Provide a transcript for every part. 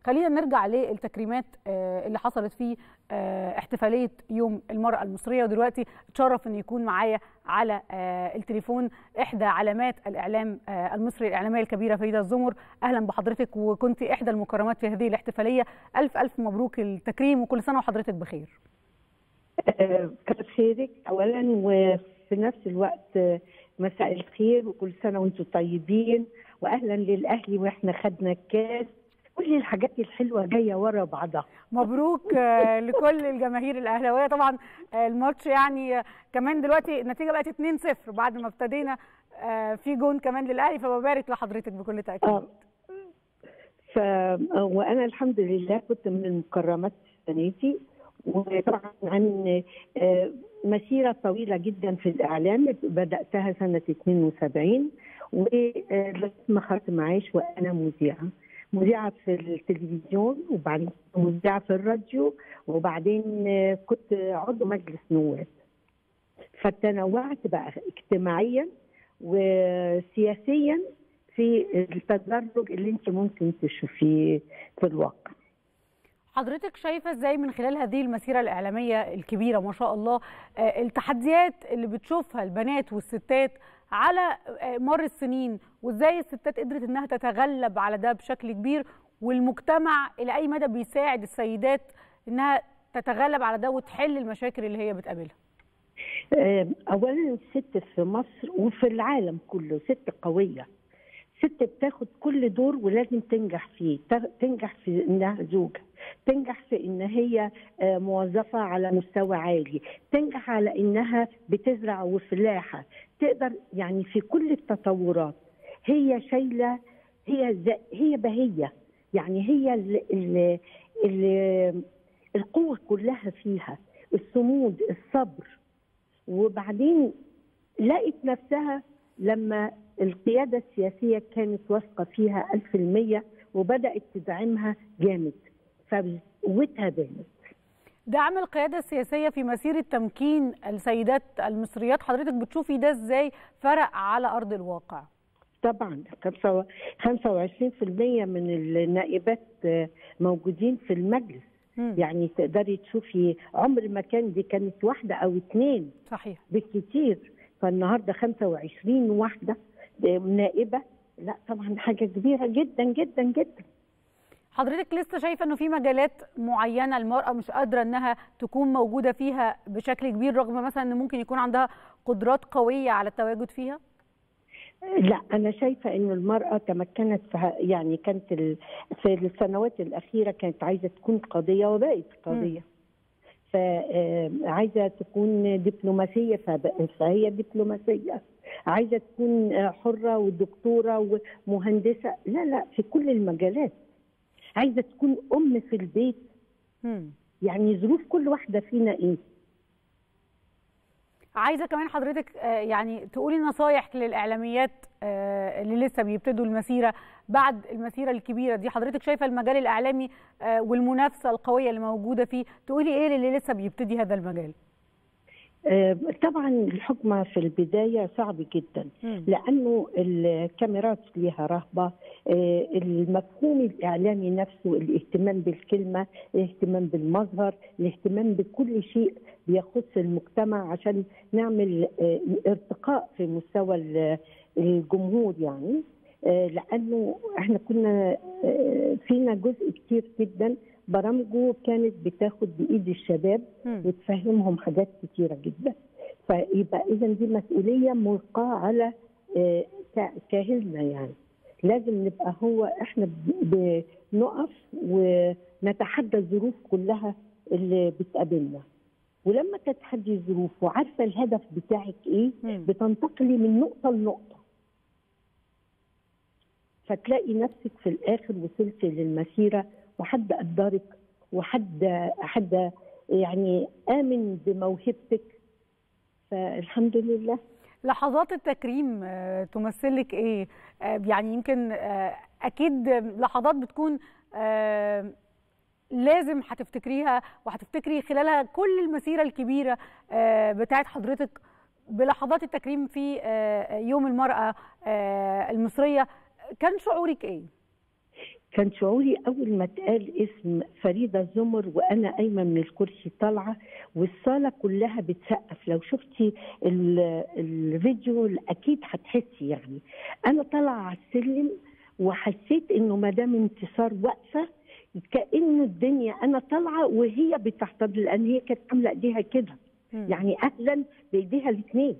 خلينا نرجع للتكريمات اللي حصلت في احتفاليه يوم المراه المصريه ودلوقتي اتشرف ان يكون معايا على التليفون احدى علامات الاعلام المصري الاعلاميه الكبيره فريده الزمر اهلا بحضرتك وكنت احدى المكرمات في هذه الاحتفاليه الف الف مبروك التكريم وكل سنه وحضرتك بخير كتر خيرك اولا وفي نفس الوقت مساء الخير وكل سنه وانتم طيبين واهلا للاهلي واحنا خدنا الكاس كل الحاجات الحلوه جايه ورا بعضها مبروك لكل الجماهير الاهلاويه طبعا الماتش يعني كمان دلوقتي النتيجه بقت 2-0 بعد ما ابتدينا في جون كمان للاهلي فببارك لحضرتك بكل تاكيد اه ف وانا الحمد لله كنت من المكرمات السنه دي وطبعا عن مسيره طويله جدا في الاعلام بداتها سنه 72 ولغايه ما خدت معاش وانا مذيعه مذيعه في التلفزيون وبعدين مذيعه في الراديو وبعدين كنت عضو مجلس نواب فتنوعت بقى اجتماعيا وسياسيا في التدرج اللي انت ممكن تشوفيه في الواقع حضرتك شايفه ازاي من خلال هذه المسيره الاعلاميه الكبيره ما شاء الله التحديات اللي بتشوفها البنات والستات على مر السنين وازاي الستات قدرت انها تتغلب على ده بشكل كبير والمجتمع الى اي مدى بيساعد السيدات انها تتغلب على ده وتحل المشاكل اللي هي بتقابلها اولا الست في مصر وفي العالم كله ست قويه ست بتاخد كل دور ولازم تنجح فيه تنجح في انها زوجه تنجح في ان هي موظفه على مستوى عالي تنجح على انها بتزرع وفلاحه تقدر يعني في كل التطورات هي شايله هي هي بهيه يعني هي ال ال ال القوه كلها فيها الصمود الصبر وبعدين لقت نفسها لما القيادة السياسية كانت واثقة فيها ألف المية وبدأت تدعمها جامد فقوتها بانت دعم القيادة السياسية في مسيرة تمكين السيدات المصريات حضرتك بتشوفي ده ازاي فرق على أرض الواقع؟ طبعا 25% من النائبات موجودين في المجلس م. يعني تقدري تشوفي عمر ما كان دي كانت واحدة أو اثنين صحيح بالكثير فالنهارده 25 واحده نائبه لا طبعا حاجه كبيره جدا جدا جدا حضرتك لسه شايفه انه في مجالات معينه المراه مش قادره انها تكون موجوده فيها بشكل كبير رغم مثلا ان ممكن يكون عندها قدرات قويه على التواجد فيها لا انا شايفه ان المراه تمكنت في يعني كانت في السنوات الاخيره كانت عايزه تكون قاضيه وبقت قاضيه م. فعايزه تكون دبلوماسيه فهي دبلوماسيه عايزه تكون حره ودكتوره ومهندسه لا لا في كل المجالات عايزه تكون ام في البيت مم. يعني ظروف كل واحده فينا ايه عايزه كمان حضرتك يعني تقولي نصايح للاعلاميات اللي لسه بيبتدوا المسيره بعد المسيره الكبيره دي حضرتك شايفه المجال الاعلامي والمنافسه القويه اللي موجوده فيه تقولي ايه اللي لسه بيبتدي هذا المجال طبعا الحكم في البداية صعب جدا م. لأنه الكاميرات ليها رهبة المفهوم الإعلامي نفسه الاهتمام بالكلمة الاهتمام بالمظهر الاهتمام بكل شيء بيخص المجتمع عشان نعمل ارتقاء في مستوى الجمهور يعني لأنه احنا كنا فينا جزء كتير جدا برامجه كانت بتاخد بايد الشباب وتفهمهم حاجات كتيره جدا فيبقى اذا دي مسؤوليه ملقاه على كاهلنا يعني لازم نبقى هو احنا بنقف ونتحدى الظروف كلها اللي بتقابلنا ولما تتحدي الظروف وعارفه الهدف بتاعك ايه بتنتقلي من نقطه لنقطه فتلاقي نفسك في الاخر وصلتي للمسيره وحد قدرك وحد حد يعني امن بموهبتك فالحمد لله لحظات التكريم تمثل لك ايه يعني يمكن اكيد لحظات بتكون لازم هتفتكريها وهتفتكري خلالها كل المسيره الكبيره بتاعت حضرتك بلحظات التكريم في يوم المراه المصريه كان شعورك ايه كان شعوري اول ما اتقال اسم فريده زمر وانا قايمه من الكرسي طالعه والصاله كلها بتسقف لو شفتي ال- الفيديو اكيد هتحسي يعني انا طالعه على السلم وحسيت انه مدام انتصار واقفه كأن الدنيا انا طالعه وهي بتحتضن لان هي كانت عامله ايديها كده مم. يعني اهلا بايديها الاثنين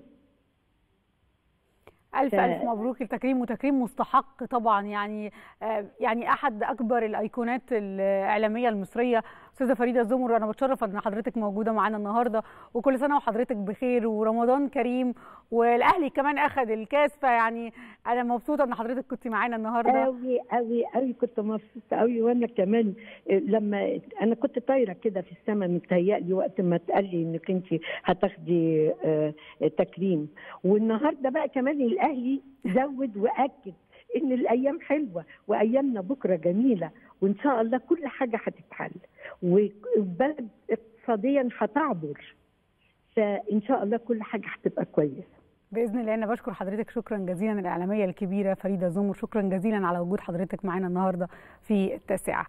ألف ف- ألف مبروك التكريم وتكريم مستحق طبعا يعني آه، يعني أحد أكبر الأيقونات الإعلامية المصرية أستاذة فريدة زمر أنا بتشرف إن حضرتك موجودة معانا النهاردة وكل سنة وحضرتك بخير ورمضان كريم والأهلي كمان أخذ الكاس فيعني أنا مبسوطة إن حضرتك كنت معانا النهاردة قوي قوي قوي كنت مبسوطه قوي وانا كمان لما انا كنت طايره كده في السماء متهيألي وقت ما اتقال لي انك انت هتاخدي آه، تكريم والنهارده بقى كمان الاهلي زود واكد ان الايام حلوه وايامنا بكره جميله وان شاء الله كل حاجه هتتحل والبلد اقتصاديا هتعبر فان شاء الله كل حاجه هتبقى كويسه باذن الله انا بشكر حضرتك شكرا جزيلا الاعلاميه الكبيره فريده زمر شكرا جزيلا على وجود حضرتك معانا النهارده في التاسعه